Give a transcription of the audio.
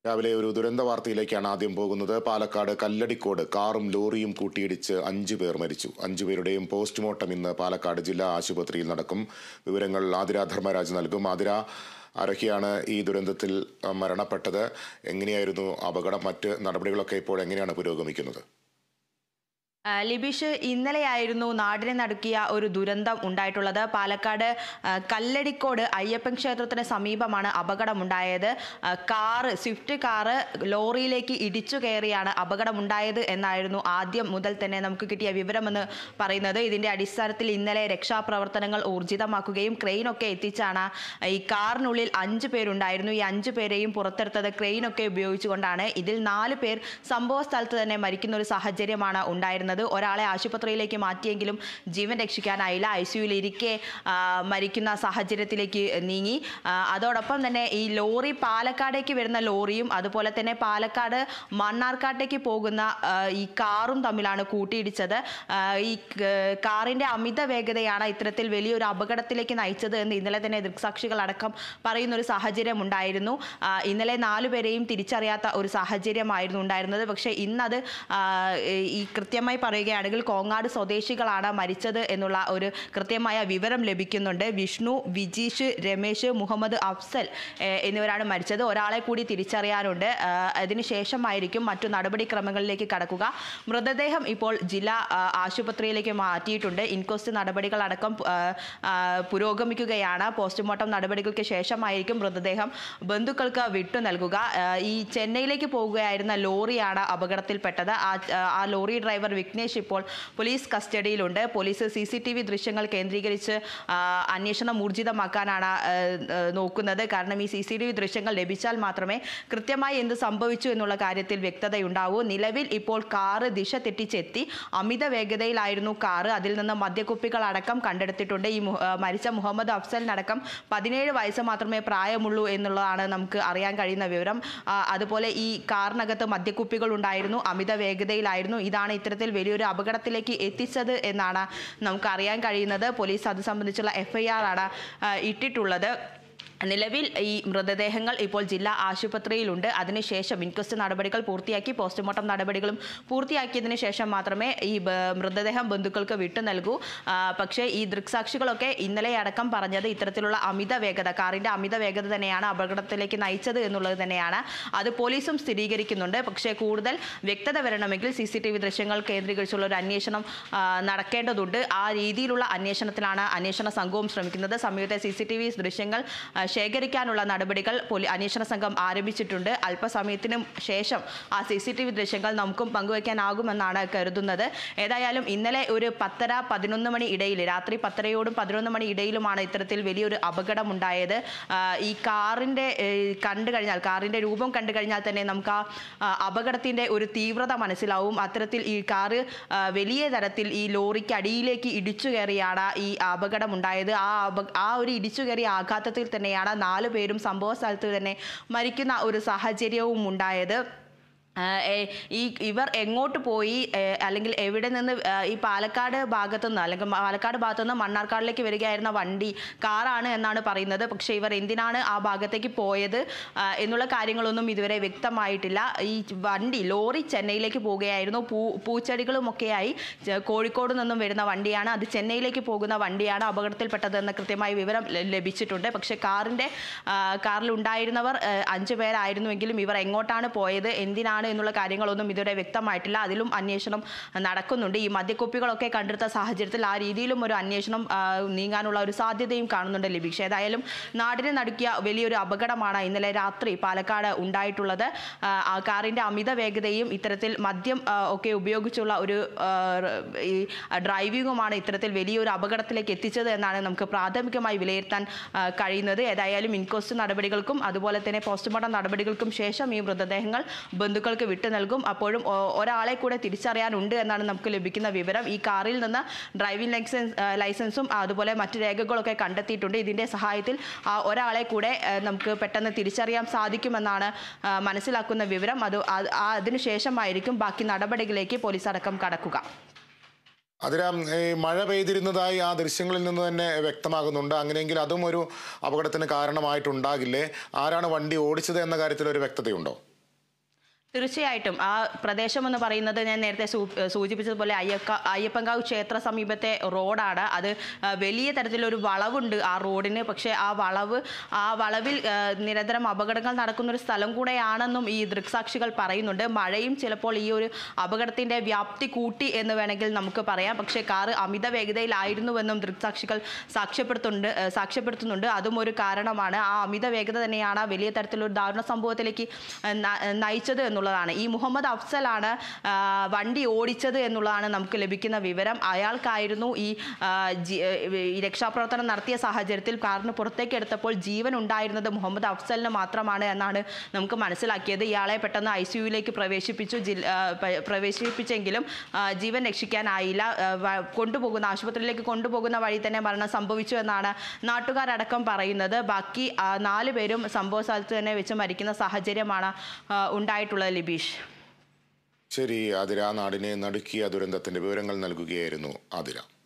രാവിലെ ഒരു ദുരന്ത വാർത്തയിലേക്കാണ് ആദ്യം പോകുന്നത് പാലക്കാട് കല്ലടിക്കോട് കാറും ലോറിയും കൂട്ടിയിടിച്ച് അഞ്ചു പേർ മരിച്ചു അഞ്ചുപേരുടെയും പോസ്റ്റ്മോർട്ടം ഇന്ന് പാലക്കാട് ജില്ലാ ആശുപത്രിയിൽ നടക്കും വിവരങ്ങൾ ആതിര ധർമ്മരാജ് നൽകും ആതിര ആരൊക്കെയാണ് ഈ ദുരന്തത്തിൽ അഹ്, മരണപ്പെട്ടത് എങ്ങനെയായിരുന്നു അപകടം മറ്റ് നടപടികളൊക്കെ ഇപ്പോൾ എങ്ങനെയാണ് പുരോഗമിക്കുന്നത് ആ, ലിബീഷ് ഇന്നലെയായിരുന്നു നാടിനെ നടുക്കിയ ഒരു ദുരന്തം ഉണ്ടായിട്ടുള്ളത് പാലക്കാട് ആ, കല്ലടിക്കോട് അയ്യപ്പൻ ക്ഷേത്രത്തിന് സമീപമാണ് അപകടമുണ്ടായത് ആ, കാറ് സ്വിഫ്റ്റ് കാറ് ലോറിയിലേക്ക് ഇടിച്ചു കയറിയാണ് അപകടമുണ്ടായത് എന്നായിരുന്നു ആദ്യം മുതൽ തന്നെ നമുക്ക് കിട്ടിയ വിവരമെന്ന് പറയുന്നത് ഇതിന്റെ അടിസ്ഥാനത്തിൽ ഇന്നലെ രക്ഷാപ്രവർത്തനങ്ങൾ ഊർജിതമാക്കുകയും ക്രെയിനൊക്കെ എത്തിച്ചാണ് ഈ കാറിനുള്ളിൽ അഞ്ച് പേരുണ്ടായിരുന്നു ഈ അഞ്ച് പേരെയും പുറത്തെടുത്തത് ക്രെയിനൊക്കെ ഉപയോഗിച്ചുകൊണ്ടാണ് ഇതിൽ നാല് പേർ സംഭവ സ്ഥലത്ത് തന്നെ മരിക്കുന്ന ഒരു സാഹചര്യമാണ് ഉണ്ടായിരുന്നത് ഒരാളെ ആശുപത്രിയിലേക്ക് മാറ്റിയെങ്കിലും ജീവൻ രക്ഷിക്കാനായില്ല ഐ സിയുയിൽ ഇരിക്കെ ആ, മരിക്കുന്ന സാഹചര്യത്തിലേക്ക് നീങ്ങി ആ, അതോടൊപ്പം തന്നെ ഈ ലോറി പാലക്കാടേക്ക് വരുന്ന ലോറിയും അതുപോലെ തന്നെ പാലക്കാട് മണ്ണാർക്കാട്ടേക്ക് പോകുന്ന ആ, ഈ കാറും തമ്മിലാണ് കൂട്ടിയിടിച്ചത് ആ, ഈ ക- കാറിന്റെ അമിത വേഗതയാണ് ഇത്തരത്തിൽ വലിയൊരു അപകടത്തിലേക്ക് നയിച്ചത് എന്ന് ഇന്നലെ തന്നെ ദൃക്സാക്ഷികൾ അടക്കം പറയുന്ന ഒരു സാഹചര്യം ഉണ്ടായിരുന്നു ആ, ഇന്നലെ നാലുപേരെയും തിരിച്ചറിയാത്ത ഒരു സാഹചര്യമായിരുന്നു ഉണ്ടായിരുന്നത് പക്ഷേ ഇന്നത് ആ, ഈ കൃത്യമായി പറയുകയാണെങ്കിൽ കോങ്ങാട് സ്വദേശികളാണ് മരിച്ചത് എന്നുള്ള ഒരു കൃത്യമായ വിവരം ലഭിക്കുന്നുണ്ട് വിഷ്ണു വിജീഷ് രമേശ് മുഹമ്മദ് അഫ്സൽ ഏഹ്, എന്നിവരാണ് മരിച്ചത് ഒരാളെ കൂടി തിരിച്ചറിയാനുണ്ട് ആ, അതിനുശേഷമായിരിക്കും മറ്റു നടപടിക്രമങ്ങളിലേക്ക് കടക്കുക മൃതദേഹം ഇപ്പോൾ ജില്ലാ ആ, ആശുപത്രിയിലേക്ക് മാറ്റിയിട്ടുണ്ട് ഇൻക്വസ്റ്റ് നടപടികളടക്കം ആ, ആ, പുരോഗമിക്കുകയാണ് പോസ്റ്റ്മോർട്ടം നടപടികൾക്ക് ശേഷമായിരിക്കും മൃതദേഹം ബന്ധുക്കൾക്ക് വിട്ടു നൽകുക ആ, ഈ ചെന്നൈയിലേക്ക് പോകുകയായിരുന്ന ലോറിയാണ് അപകടത്തിൽപ്പെട്ടത് ആ ആ ലോറി ഡ്രൈവർ വിഘ്നേഷ് ഇപ്പോൾ പോലീസ് കസ്റ്റഡിയിലുണ്ട് police C C T V ദൃശ്യങ്ങൾ കേന്ദ്രീകരിച്ച് ആ, അന്വേഷണം ഊർജിതമാക്കാനാണ് ആ, ആ, നോക്കുന്നത് കാരണം ഈ സി സി ടി വി ദൃശ്യങ്ങൾ ലഭിച്ചാൽ മാത്രമേ കൃത്യമായി എന്ത് സംഭവിച്ചു എന്നുള്ള കാര്യത്തിൽ വ്യക്തതയുണ്ടാവൂ നിലവിൽ ഇപ്പോൾ കാറ് ദിശ തെറ്റിച്ചെത്തി അമിത വേഗതയിലായിരുന്നു കാറ് അതിൽ നിന്ന് മദ്യക്കുപ്പികൾ അടക്കം കണ്ടെടുത്തിട്ടുണ്ട് ഈ മു- ആ, മരിച്ച മുഹമ്മദ് അഫ്സലിനടക്കം പതിനേഴ് വയസ്സ് മാത്രമേ പ്രായമുള്ളൂ എന്നുള്ളതാണ് നമുക്ക് അറിയാൻ കഴിയുന്ന വിവരം ആ, അതുപോലെ ഈ കാറിനകത്ത് മദ്യക്കുപ്പികൾ ഉണ്ടായിരുന്നു അമിത വേഗതയിലായിരുന്നു ഇതാണ് ഇത്തരത്തിൽ വലിയൊരു അപകടത്തിലേക്ക് എത്തിച്ചത് എന്നാണ് നമുക്ക് അറിയാൻ കഴിയുന്നത് പോലീസ് അത് സംബന്ധിച്ചുള്ള എഫ്ഐആർ ആണ് ആ, ഇട്ടിട്ടുള്ളത് നിലവിൽ ഈ മൃതദേഹങ്ങൾ ഇപ്പോൾ ജില്ലാ ആശുപത്രിയിലുണ്ട് അതിനുശേഷം ഇൻക്വസ്റ്റ് നടപടികൾ പൂർത്തിയാക്കി പോസ്റ്റ്മോർട്ടം നടപടികളും പൂർത്തിയാക്കിയതിനു ശേഷം മാത്രമേ ഈ ബ- മൃതദേഹം ബന്ധുക്കൾക്ക് വിട്ടു നൽകൂ ആ, പക്ഷേ ഈ ദൃക്സാക്ഷികളൊക്കെ ഇന്നലെ അടക്കം പറഞ്ഞത് ഇത്തരത്തിലുള്ള അമിത വേഗത കാറിന്റെ അമിത വേഗത തന്നെയാണ് അപകടത്തിലേക്ക് നയിച്ചത് എന്നുള്ളത് തന്നെയാണ് അത് പോലീസും സ്ഥിരീകരിക്കുന്നുണ്ട് പക്ഷേ കൂടുതൽ വ്യക്തത വരണമെങ്കിൽ സി സി ടി വി ദൃശ്യങ്ങൾ കേന്ദ്രീകരിച്ചുള്ള ഒരു അന്വേഷണം ആ, നടക്കേണ്ടതുണ്ട് ആ രീതിയിലുള്ള അന്വേഷണത്തിലാണ് അന്വേഷണ സംഘവും ശ്രമിക്കുന്നത് സമയത്തെ സി സി ടി വി ദൃശ്യങ്ങൾ ആ, ശേഖരിക്കാനുള്ള നടപടികൾ പോലീ അന്വേഷണ സംഘം ആരംഭിച്ചിട്ടുണ്ട് അല്പസമയത്തിനു ശേഷം ആ സി സി ടി വി ദൃശ്യങ്ങൾ നമുക്കും പങ്കുവയ്ക്കാനാകുമെന്നാണ് കരുതുന്നത് ഏതായാലും ഇന്നലെ ഒരു പത്തര പതിനൊന്ന് മണി ഇടയിൽ രാത്രി പത്തരയോടും പതിനൊന്ന് മണി ഇടയിലുമാണ് ഇത്തരത്തിൽ വലിയൊരു അപകടമുണ്ടായത് ആ, ഈ കാറിന്റെ ഏഹ്, കണ്ടു കഴിഞ്ഞാൽ കാറിന്റെ രൂപം കണ്ടു കഴിഞ്ഞാൽ തന്നെ നമുക്ക് ആ ആ, അപകടത്തിന്റെ ഒരു തീവ്രത മനസ്സിലാവും അത്തരത്തിൽ ഈ കാറ് ആ, വലിയ തരത്തിൽ ഈ ലോറിക്ക് അടിയിലേക്ക് ഇടിച്ചു കയറിയാണ് ഈ അപകടമുണ്ടായത് ആ അപ ആ ഒരു ഇടിച്ചു കയറിയ ആഘാതത്തിൽ തന്നെയാണ് നാലു പേരും സംഭവ സ്ഥലത്ത് തന്നെ മരിക്കുന്ന ഒരു സാഹചര്യവും ഉണ്ടായത് ആ, ഏ- ഈ ഇവർ എങ്ങോട്ട് പോയി ഏ, അല്ലെങ്കിൽ എവിടെ നിന്ന് ആ, ഈ പാലക്കാട് ഭാഗത്തു നിന്ന് അല്ലെങ്കിൽ പാലക്കാട് ഭാഗത്തു നിന്ന് മണ്ണാർക്കാടിലേക്ക് വരികയായിരുന്ന വണ്ടി കാറാണ് എന്നാണ് പറയുന്നത് പക്ഷേ ഇവർ എന്തിനാണ് ആ ഭാഗത്തേക്ക് പോയത് ആ, എന്നുള്ള കാര്യങ്ങളൊന്നും ഇതുവരെ വ്യക്തമായിട്ടില്ല ഈ വണ്ടി ലോറി ചെന്നൈയിലേക്ക് പോവുകയായിരുന്നു പൂ പൂച്ചെടികളുമൊക്കെയായി ചെ- കോഴിക്കോട് നിന്നും വരുന്ന വണ്ടിയാണ് അത് ചെന്നൈയിലേക്ക് പോകുന്ന വണ്ടിയാണ് അപകടത്തിൽപ്പെട്ടതെന്ന് കൃത്യമായ വിവരം ല- ലഭിച്ചിട്ടുണ്ട് പക്ഷേ കാറിൻ്റെ കാറിൽ ഉണ്ടായിരുന്നവർ ആ, അഞ്ചു പേരായിരുന്നുവെങ്കിലും ഇവർ എങ്ങോട്ടാണ് പോയത് എന്തിനാണ് എന്നുള്ള കാര്യങ്ങളൊന്നും ഇതുവരെ വ്യക്തമായിട്ടില്ല അതിലും അന്വേഷണം നടക്കുന്നുണ്ട് ഈ മദ്യക്കുപ്പികളൊക്കെ കണ്ടെടുത്ത സാഹചര്യത്തിൽ ആ രീതിയിലും ഒരു അന്വേഷണം ആ, നീങ്ങാനുള്ള ഒരു സാധ്യതയും കാണുന്നുണ്ട് ലിബീഷ് ഏതായാലും നാടിനെ നടുക്കിയ വലിയൊരു അപകടമാണ് ഇന്നലെ രാത്രി പാലക്കാട് ഉണ്ടായിട്ടുള്ളത് ആ, ആ കാറിന്റെ അമിത വേഗതയും ഇത്തരത്തിൽ മദ്യം ആ, ഒക്കെ ഉപയോഗിച്ചുള്ള ഒരു ആ, റ്- ഈ ഡ്രൈവിങ്ങുമാണ് ഇത്തരത്തിൽ വലിയൊരു അപകടത്തിലേക്ക് എത്തിച്ചത് എന്നാണ് നമുക്ക് പ്രാഥമികമായി വിലയിരുത്താൻ ആ, കഴിയുന്നത് ഏതായാലും ഇൻക്വസ്റ്റ് നടപടികൾക്കും അതുപോലെ തന്നെ പോസ്റ്റ്മോർട്ടം നടപടികൾക്കും ശേഷം ഈ മൃതദേഹങ്ങൾ ബന്ധുക്കൾക്ക് വിട്ടു നൽകും അപ്പോഴും ഒ- ഒരാളെ കൂടെ തിരിച്ചറിയാനുണ്ട് എന്നാണ് നമുക്ക് ലഭിക്കുന്ന വിവരം ഈ കാറിൽ നിന്ന് ഡ്രൈവിംഗ് ലൈസൻസ് ആ, ലൈസൻസും അതുപോലെ മറ്റു രേഖകളൊക്കെ കണ്ടെത്തിയിട്ടുണ്ട് ഇതിന്റെ സഹായത്തിൽ ആ ഒരാളെ കൂടെ ആ, നമുക്ക് പെട്ടെന്ന് തിരിച്ചറിയാൻ സാധിക്കുമെന്നാണ് ആ, മനസ്സിലാക്കുന്ന വിവരം അത് ആ- ആ- അതിനുശേഷമായിരിക്കും ബാക്കി നടപടികളിലേക്ക് പോലീസ് അടക്കം കടക്കുക അതിരാം ഈ മഴ പെയ്തിരുന്നതായി ആ ദൃശ്യങ്ങളിൽ നിന്ന് തന്നെ വ്യക്തമാകുന്നുണ്ട് അങ്ങനെയെങ്കിൽ അതും ഒരു അപകടത്തിന് കാരണമായിട്ടുണ്ടാകില്ലേ ആരാണ് വണ്ടി ഓടിച്ചത് എന്ന കാര്യത്തിൽ ഒരു വ്യക്തതയുണ്ടോ തീർച്ചയായിട്ടും ആ പ്രദേശം എന്ന് പറയുന്നത് ഞാൻ നേരത്തെ സൂ- സൂചിപ്പിച്ചതുപോലെ അയ്യക്ക അയ്യപ്പൻകാവ് ക്ഷേത്ര സമീപത്തെ റോഡാണ് അത് ആ, വലിയ തരത്തിലൊരു വളവുണ്ട് ആ റോഡിന് പക്ഷേ ആ വളവ് ആ വളവിൽ ആ, നിരന്തരം അപകടങ്ങൾ നടക്കുന്ന ഒരു സ്ഥലം കൂടെയാണെന്നും ഈ ദൃക്സാക്ഷികൾ പറയുന്നുണ്ട് മഴയും ചിലപ്പോൾ ഈ ഒരു അപകടത്തിന്റെ വ്യാപ്തി കൂട്ടി എന്ന് വേണമെങ്കിൽ നമുക്ക് പറയാം പക്ഷേ കാറ് അമിത വേഗതയിലായിരുന്നുവെന്നും ദൃക്സാക്ഷികൾ സാക്ഷ്യപ്പെടുത്തുന്നുണ്ട് ആ, സാക്ഷ്യപ്പെടുത്തുന്നുണ്ട് അതും ഒരു കാരണമാണ് ആ അമിത വേഗത തന്നെയാണ് ആ വലിയ തരത്തിലൊരു ദാരുണ സംഭവത്തിലേക്ക് ആ, ന- നയിച്ചത് എന്നുള്ളതാണ് ഈ മുഹമ്മദ് അഫ്സലാണ് ആ, വണ്ടി ഓടിച്ചത് എന്നുള്ളതാണ് നമുക്ക് ലഭിക്കുന്ന വിവരം അയാൾക്കായിരുന്നു ഈ ആ, ജി- ഈ രക്ഷാപ്രവർത്തനം നടത്തിയ സാഹചര്യത്തിൽ കാറിന് പുറത്തേക്ക് എടുത്തപ്പോൾ ജീവൻ ഉണ്ടായിരുന്നത് മുഹമ്മദ് അഫ്സലിന് മാത്രമാണ് എന്നാണ് നമുക്ക് മനസ്സിലാക്കിയത് ഇയാളെ പെട്ടെന്ന് ഐ സി യുവിലേക്ക് പ്രവേശിപ്പിച്ചു ജില്ല ആ, പ- പ്രവേശിപ്പിച്ചെങ്കിലും ആ, ജീവൻ രക്ഷിക്കാനായില്ല ആ, വ- കൊണ്ടുപോകുന്ന ആശുപത്രിയിലേക്ക് കൊണ്ടുപോകുന്ന വഴി തന്നെ മരണം സംഭവിച്ചു എന്നാണ് നാട്ടുകാരടക്കം പറയുന്നത് ബാക്കി ആ, നാല് പേരും സംഭവ സ്ഥലത്ത് തന്നെ വെച്ച് മരിക്കുന്ന സാഹചര്യമാണ് ആ, ഉണ്ടായിട്ടുള്ളത് ലിബീഷ് ശരി ആതിര നാടിനെ നടുക്കിയ ദുരന്തത്തിന്റെ വിവരങ്ങൾ നൽകുകയായിരുന്നു ആതിര